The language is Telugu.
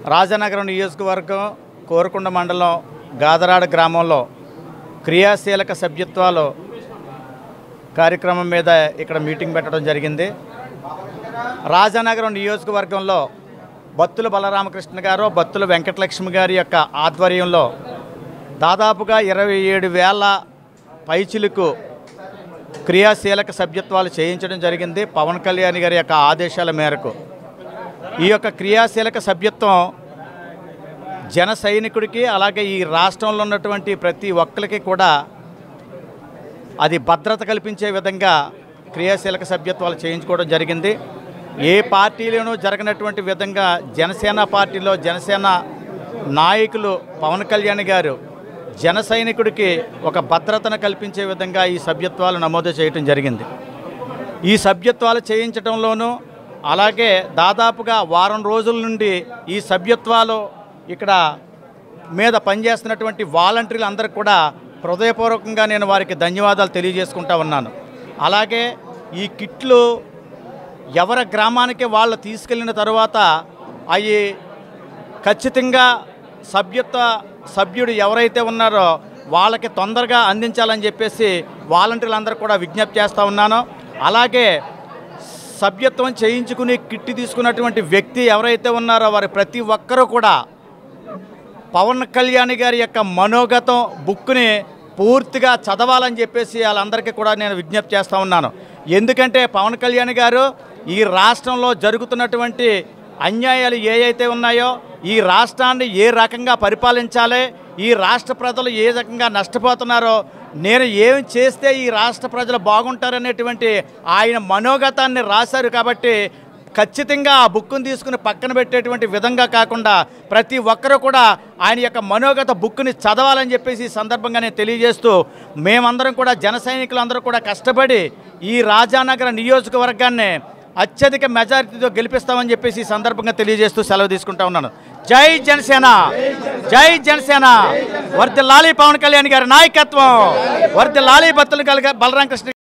రాజనగరం నియోజకవర్గం కోరుకొండ మండలం గాదరాడ గ్రామంలో క్రియాశీలక సభ్యత్వాలు కార్యక్రమం మీద ఇక్కడ మీటింగ్ పెట్టడం జరిగింది రాజానగరం నియోజకవర్గంలో బత్తుల బలరామకృష్ణ గారు బత్తుల వెంకటలక్ష్మి గారి యొక్క ఆధ్వర్యంలో దాదాపుగా ఇరవై ఏడు వేల పైచిలకు క్రియాశీలక సభ్యత్వాలు చేయించడం జరిగింది పవన్ కళ్యాణ్ గారి యొక్క ఆదేశాల మేరకు ఈ యొక్క క్రియాశీలక సభ్యత్వం జన సైనికుడికి అలాగే ఈ రాష్ట్రంలో ఉన్నటువంటి ప్రతి ఒక్కరికి కూడా అది భద్రత కల్పించే విధంగా క్రియాశీలక సభ్యత్వాలు చేయించుకోవడం జరిగింది ఏ పార్టీలోనూ జరగనటువంటి విధంగా జనసేన పార్టీలో జనసేన నాయకులు పవన్ కళ్యాణ్ గారు జన సైనికుడికి ఒక భద్రతను కల్పించే విధంగా ఈ సభ్యత్వాలు నమోదు చేయటం జరిగింది ఈ సభ్యత్వాలు చేయించడంలోనూ అలాగే దాదాపుగా వారం రోజుల నుండి ఈ సభ్యత్వాలు ఇక్కడ మీద పనిచేస్తున్నటువంటి వాలంటీర్లు అందరికి కూడా హృదయపూర్వకంగా నేను వారికి ధన్యవాదాలు తెలియజేసుకుంటా ఉన్నాను అలాగే ఈ కిట్లు ఎవరి గ్రామానికి వాళ్ళు తీసుకెళ్ళిన తర్వాత అవి ఖచ్చితంగా సభ్యత్వ సభ్యుడు ఎవరైతే ఉన్నారో వాళ్ళకి తొందరగా అందించాలని చెప్పేసి వాలంటీర్లు అందరూ కూడా విజ్ఞప్తి చేస్తూ ఉన్నాను అలాగే సభ్యత్వం చేయించుకుని కిట్టి తీసుకున్నటువంటి వ్యక్తి ఎవరైతే ఉన్నారో వారి ప్రతి ఒక్కరూ కూడా పవన్ కళ్యాణ్ గారి యొక్క మనోగతం బుక్ని పూర్తిగా చదవాలని చెప్పేసి వాళ్ళందరికీ కూడా నేను విజ్ఞప్తి చేస్తూ ఉన్నాను ఎందుకంటే పవన్ కళ్యాణ్ గారు ఈ రాష్ట్రంలో జరుగుతున్నటువంటి అన్యాయాలు ఏ అయితే ఉన్నాయో ఈ రాష్ట్రాన్ని ఏ రకంగా పరిపాలించాలి ఈ రాష్ట్ర ప్రజలు ఏ రకంగా నష్టపోతున్నారో నేను ఏం చేస్తే ఈ రాష్ట్ర ప్రజలు బాగుంటారనేటువంటి ఆయన మనోగతాన్ని రాశారు కాబట్టి ఖచ్చితంగా ఆ బుక్ను తీసుకుని పక్కన పెట్టేటువంటి విధంగా కాకుండా ప్రతి ఒక్కరూ కూడా ఆయన యొక్క మనోగత బుక్ని చదవాలని చెప్పేసి ఈ సందర్భంగా నేను తెలియజేస్తూ మేమందరం కూడా జన సైనికులందరూ కూడా కష్టపడి ఈ రాజానగర నియోజకవర్గాన్ని అత్యధిక మెజారిటీతో గెలిపిస్తామని చెప్పేసి ఈ సందర్భంగా తెలియజేస్తూ సెలవు తీసుకుంటా ఉన్నాను జై జనసేన జై జనసేన వర్ది లాలి పవన్ కళ్యాణ్ గారి నాయకత్వం వర్ది లాలి బత్తులు కలిగ బలరామకృష్ణ